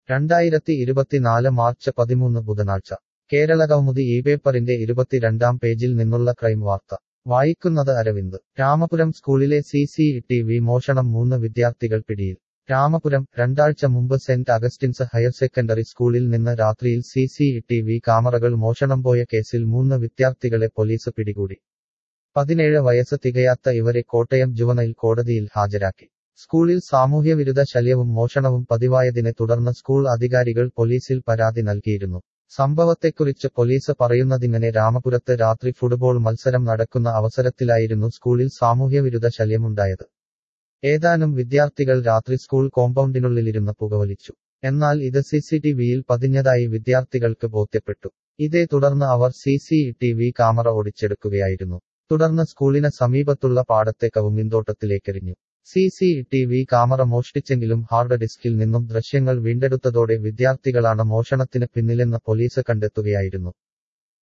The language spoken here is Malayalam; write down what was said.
രണ്ടായിരത്തി ഇരുപത്തിനാല് മാർച്ച് പതിമൂന്ന് ബുധനാഴ്ച കേരള കൗമുദി ഈ പേപ്പറിന്റെ ഇരുപത്തിരണ്ടാം പേജിൽ നിന്നുള്ള ക്രൈം വാർത്ത വായിക്കുന്നത് അരവിന്ദ് രാമപുരം സ്കൂളിലെ സി സി ടി വി മോഷണം മൂന്ന് വിദ്യാർത്ഥികൾ പിടിയിൽ രാമപുരം രണ്ടാഴ്ച മുമ്പ് സെന്റ് അഗസ്റ്റിൻസ് ഹയർ സെക്കൻഡറി സ്കൂളിൽ നിന്ന് രാത്രിയിൽ സി സി ടി വി ക്യാമറകൾ മോഷണം പോയ കേസിൽ മൂന്ന് വിദ്യാർത്ഥികളെ പോലീസ് പിടികൂടി പതിനേഴ് വയസ്സ് തികയാത്ത ഇവരെ കോട്ടയം ജുവനൈൽ കോടതിയിൽ ഹാജരാക്കി സ്കൂളിൽ സാമൂഹ്യവിരുദ്ധ ശല്യവും മോഷണവും പതിവായതിനെ തുടർന്ന് സ്കൂൾ അധികാരികൾ പോലീസിൽ പരാതി നൽകിയിരുന്നു സംഭവത്തെക്കുറിച്ച് പോലീസ് പറയുന്നതിങ്ങനെ രാമപുരത്ത് രാത്രി ഫുട്ബോൾ മത്സരം നടക്കുന്ന അവസരത്തിലായിരുന്നു സ്കൂളിൽ സാമൂഹ്യവിരുദ്ധ ശല്യമുണ്ടായത് ഏതാനും വിദ്യാർത്ഥികൾ രാത്രി സ്കൂൾ കോമ്പൗണ്ടിനുള്ളിലിരുന്ന് പുകവലിച്ചു എന്നാൽ ഇത് സിസിടിവിയിൽ പതിഞ്ഞതായി വിദ്യാർത്ഥികൾക്ക് ബോധ്യപ്പെട്ടു ഇതേ തുടർന്ന് അവർ C C T V camera ഓടിച്ചെടുക്കുകയായിരുന്നു തുടർന്ന് സ്കൂളിന് സമീപത്തുള്ള പാടത്തെ കവുങ്ങിൻതോട്ടത്തിലേക്കെറിഞ്ഞു C C T V camera മോഷ്ടിച്ചെങ്കിലും ഹാർഡ് ഡിസ്കിൽ നിന്നും ദൃശ്യങ്ങൾ വീണ്ടെടുത്തതോടെ വിദ്യാർത്ഥികളാണ് മോഷണത്തിന് പിന്നിലെന്ന് പോലീസ് കണ്ടെത്തുകയായിരുന്നു